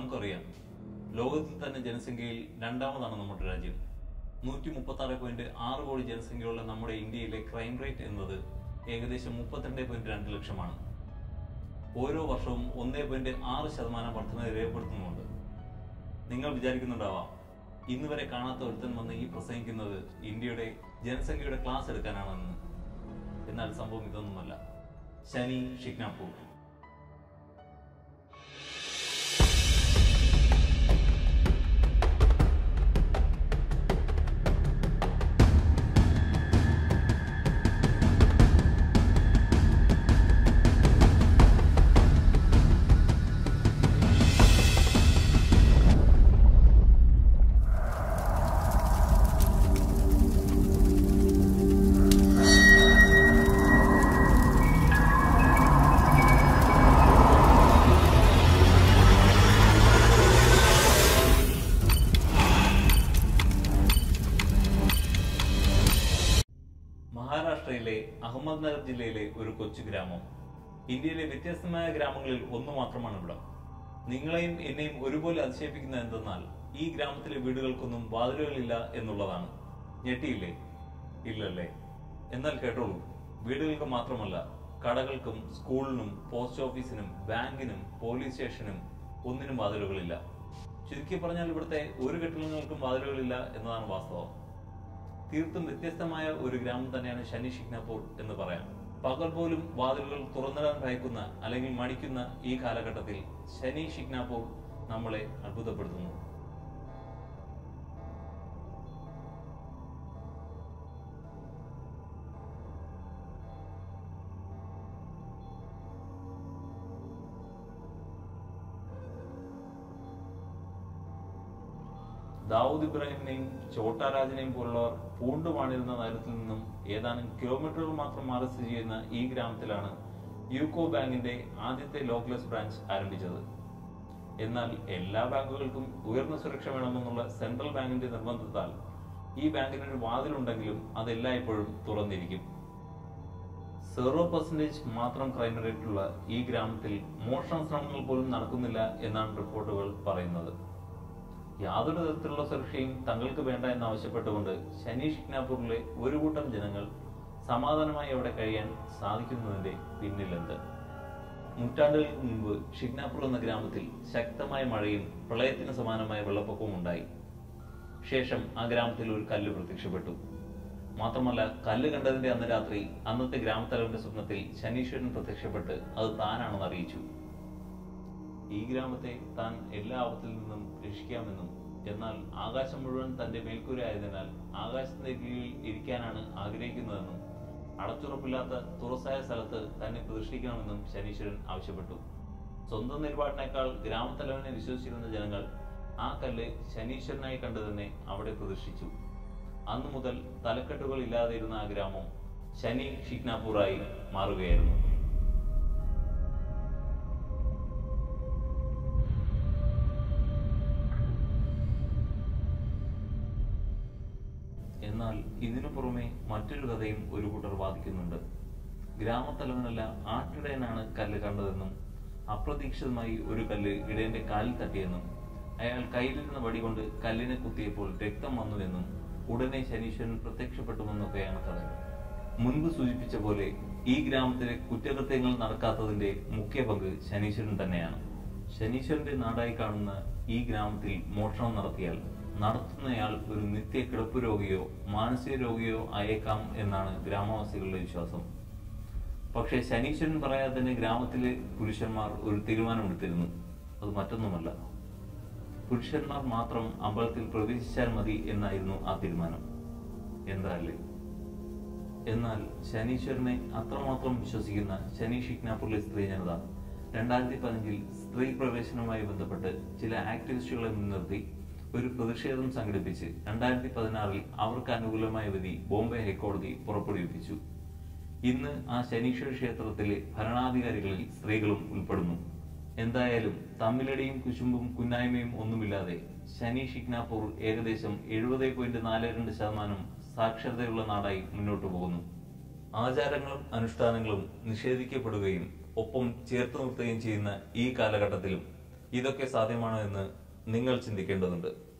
നമുക്കറിയാം ലോകത്തിൽ തന്നെ ജനസംഖ്യയിൽ രണ്ടാമതാണ് നമ്മുടെ രാജ്യം നൂറ്റി മുപ്പത്തി ആറ് പോയിന്റ് ആറ് കോടി ജനസംഖ്യയുള്ള നമ്മുടെ ഇന്ത്യയിലെ ക്രൈം റേറ്റ് എന്നത് ഏകദേശം മുപ്പത്തിരണ്ട് പോയിന്റ് രണ്ട് ലക്ഷമാണ് ഓരോ വർഷവും ഒന്നേ പോയിന്റ് ആറ് ശതമാനം വർധന രേഖപ്പെടുത്തുന്നുണ്ട് നിങ്ങൾ വിചാരിക്കുന്നുണ്ടാവാം ഇന്ന് വരെ കാണാത്ത ഒരുത്തൻ വന്ന് ഈ പ്രസംഗിക്കുന്നത് ഇന്ത്യയുടെ ജനസംഖ്യയുടെ ക്ലാസ് എടുക്കാനാണെന്ന് എന്നാൽ സംഭവം ഇതൊന്നുമല്ല ശനി ഷിഗ്നാപൂർ മഹാരാഷ്ട്രയിലെ അഹമ്മദ്നഗർ ജില്ലയിലെ ഒരു കൊച്ചു ഗ്രാമം ഇന്ത്യയിലെ വ്യത്യസ്തമായ ഗ്രാമങ്ങളിൽ ഒന്ന് മാത്രമാണ് ഇവിടം നിങ്ങളെയും എന്നെയും ഒരുപോലെ അതിശയിപ്പിക്കുന്നത് എന്തെന്നാൽ ഈ ഗ്രാമത്തിലെ വീടുകൾക്കൊന്നും വാതിലുകളില്ല എന്നുള്ളതാണ് ഞെട്ടിയില്ലേ ഇല്ലല്ലേ എന്നാൽ കേട്ടോളൂ വീടുകൾക്ക് മാത്രമല്ല കടകൾക്കും സ്കൂളിനും പോസ്റ്റ് ഓഫീസിനും ബാങ്കിനും പോലീസ് സ്റ്റേഷനും ഒന്നിനും വാതിലുകളില്ല ചുരുക്കി പറഞ്ഞാൽ ഇവിടുത്തെ ഒരു കെട്ടിടങ്ങൾക്കും വാതിലുകളില്ല എന്നതാണ് വാസ്തവം തീർത്തും വ്യത്യസ്തമായ ഒരു ഗ്രാമം തന്നെയാണ് ശനി ഷിഗ്നാപൂർ എന്ന് പറയാം പകൽ പോലും വാതിലുകൾ തുറന്നിടാൻ ഭയക്കുന്ന അല്ലെങ്കിൽ മടിക്കുന്ന ഈ കാലഘട്ടത്തിൽ ശനി ഷിഗ്നാപൂർ നമ്മളെ അത്ഭുതപ്പെടുത്തുന്നു ദാവൂദ് ഇബ്രാഹിമിനെയും ചോട്ടാരാജനെയും പോലുള്ളവർ പൂണ്ടുവാണിരുന്ന നഗരത്തിൽ നിന്നും ഏതാനും കിലോമീറ്ററുകൾ മാത്രം മാറി സ്ഥിതി ചെയ്യുന്ന ഈ ഗ്രാമത്തിലാണ് യൂക്കോ ബാങ്കിന്റെ ആദ്യത്തെ ലോക്ലെസ് ബ്രാഞ്ച് ആരംഭിച്ചത് എന്നാൽ എല്ലാ ബാങ്കുകൾക്കും ഉയർന്ന സുരക്ഷ വേണമെന്നുള്ള സെൻട്രൽ ബാങ്കിന്റെ നിർബന്ധത്താൽ ഈ ബാങ്കിന് ഒരു വാതിലുണ്ടെങ്കിലും അത് എല്ലായ്പ്പോഴും തുറന്നിരിക്കും സീറോ പെർസെന്റേജ് മാത്രം ക്രൈം റേറ്റുള്ള ഈ ഗ്രാമത്തിൽ മോഷണ ശ്രമങ്ങൾ പോലും നടക്കുന്നില്ല എന്നാണ് റിപ്പോർട്ടുകൾ പറയുന്നത് യാതൊരു തരത്തിലുള്ള സുരക്ഷയും തങ്ങൾക്ക് വേണ്ട എന്നാവശ്യപ്പെട്ടുകൊണ്ട് ശനി ഷിഗ്നാപൂരിലെ ഒരു കൂട്ടം ജനങ്ങൾ സമാധാനമായി അവിടെ കഴിയാൻ സാധിക്കുന്നതിന്റെ പിന്നിലെന്ത് നൂറ്റാണ്ടുകൾക്ക് മുൻപ് ഷിഗ്നാപൂർ എന്ന ഗ്രാമത്തിൽ ശക്തമായ മഴയും പ്രളയത്തിന് സമാനമായ വെള്ളപ്പൊക്കവും ഉണ്ടായി ശേഷം ആ ഗ്രാമത്തിൽ ഒരു കല്ല് പ്രത്യക്ഷപ്പെട്ടു മാത്രമല്ല കല്ല് കണ്ടതിന്റെ അന്ന് രാത്രി അന്നത്തെ ഗ്രാമത്തലവന്റെ സ്വപ്നത്തിൽ ശനീശ്വരൻ പ്രത്യക്ഷപ്പെട്ട് അത് താനാണെന്ന് അറിയിച്ചു ഈ ഗ്രാമത്തെ താൻ എല്ലാ ആപത്തിൽ നിന്നും രക്ഷിക്കാമെന്നും എന്നാൽ ആകാശം മുഴുവൻ തന്റെ മേൽക്കൂരയായതിനാൽ ആകാശത്തിന്റെ കീഴിൽ ഇരിക്കാനാണ് ആഗ്രഹിക്കുന്നതെന്നും അടച്ചുറപ്പില്ലാത്ത തുറസായ സ്ഥലത്ത് തന്നെ പ്രതിഷ്ഠിക്കണമെന്നും ശനീശ്വരൻ ആവശ്യപ്പെട്ടു സ്വന്തം നിലപാടിനേക്കാൾ ഗ്രാമത്തലവനെ വിശ്വസിച്ചിരുന്ന ജനങ്ങൾ ആ കല്ല് ശനീശ്വരനായി കണ്ടു തന്നെ അവിടെ പ്രതിഷ്ഠിച്ചു അന്നു മുതൽ തലക്കെട്ടുകൾ ഇല്ലാതിരുന്ന ആ ഗ്രാമം ശനി ഷിഗ്നാപൂറായി മാറുകയായിരുന്നു എന്നാൽ ഇതിനു പുറമെ മറ്റൊരു കഥയും ഒരു കൂട്ടർ വാദിക്കുന്നുണ്ട് ഗ്രാമത്തലവനല്ല ആട്ടിടയനാണ് കല്ല് കണ്ടതെന്നും അപ്രതീക്ഷിതമായി ഒരു കല്ല് ഇടയന്റെ കാലിൽ തട്ടിയെന്നും അയാൾ കയ്യിലിരുന്ന വടി കൊണ്ട് കല്ലിനെ കുത്തിയപ്പോൾ രക്തം വന്നുവെന്നും ഉടനെ ശനീശ്വരൻ പ്രത്യക്ഷപ്പെട്ടുവെന്നൊക്കെയാണ് കഥ മുൻപ് സൂചിപ്പിച്ച പോലെ ഈ ഗ്രാമത്തിലെ കുറ്റകൃത്യങ്ങൾ നടക്കാത്തതിന്റെ മുഖ്യ പങ്ക് ശനീശ്വരൻ തന്നെയാണ് ശനീശ്വരന്റെ നാടായി കാണുന്ന ഈ ഗ്രാമത്തിൽ മോഷണം നടത്തിയാൽ നടത്തുന്നയാൾ ഒരു നിത്യ കിടപ്പ് രോഗിയോ മാനസിക രോഗിയോ ആയേക്കാം എന്നാണ് ഗ്രാമവാസികളുടെ വിശ്വാസം പക്ഷേ ശനീശ്വരൻ പറയാതെ തന്നെ ഗ്രാമത്തിലെ പുരുഷന്മാർ ഒരു തീരുമാനമെടുത്തിരുന്നു അത് മറ്റൊന്നുമല്ല പുരുഷന്മാർ മാത്രം അമ്പലത്തിൽ പ്രവേശിച്ചാൽ മതി എന്നായിരുന്നു ആ തീരുമാനം എന്താല്ലേ എന്നാൽ ശനീശ്വരനെ അത്രമാത്രം വിശ്വസിക്കുന്ന ശനി ഷിഗ്നാപൂരിലെ സ്ത്രീ ജനത രണ്ടായിരത്തി പതിനഞ്ചിൽ സ്ത്രീ പ്രവേശനവുമായി ബന്ധപ്പെട്ട് ചില ആക്ടിവിസ്റ്റുകളെ മുൻനിർത്തി ഒരു പ്രതിഷേധം സംഘടിപ്പിച്ച് രണ്ടായിരത്തി പതിനാറിൽ അവർക്ക് അനുകൂലമായ വിധി ബോംബെ ഹൈക്കോടതി പുറപ്പെടുവിപ്പിച്ചു ഇന്ന് ആ ശനീശ്വര ക്ഷേത്രത്തിലെ ഭരണാധികാരികളിൽ സ്ത്രീകളും ഉൾപ്പെടുന്നു എന്തായാലും തമ്മിലടിയും കുശുമ്പും കുന്നായ്മയും ഒന്നുമില്ലാതെ ശനി ഷിഗ്നാപൂർ ഏകദേശം എഴുപത് പോയിന്റ് നാല് രണ്ട് ശതമാനം സാക്ഷരതയുള്ള നാടായി മുന്നോട്ടു പോകുന്നു ആചാരങ്ങളും അനുഷ്ഠാനങ്ങളും നിഷേധിക്കപ്പെടുകയും ഒപ്പം ചേർത്ത് നിർത്തുകയും ചെയ്യുന്ന ഈ കാലഘട്ടത്തിലും ഇതൊക്കെ സാധ്യമാണോ എന്ന് നിങ്ങൾ ചിന്തിക്കേണ്ടതുണ്ട്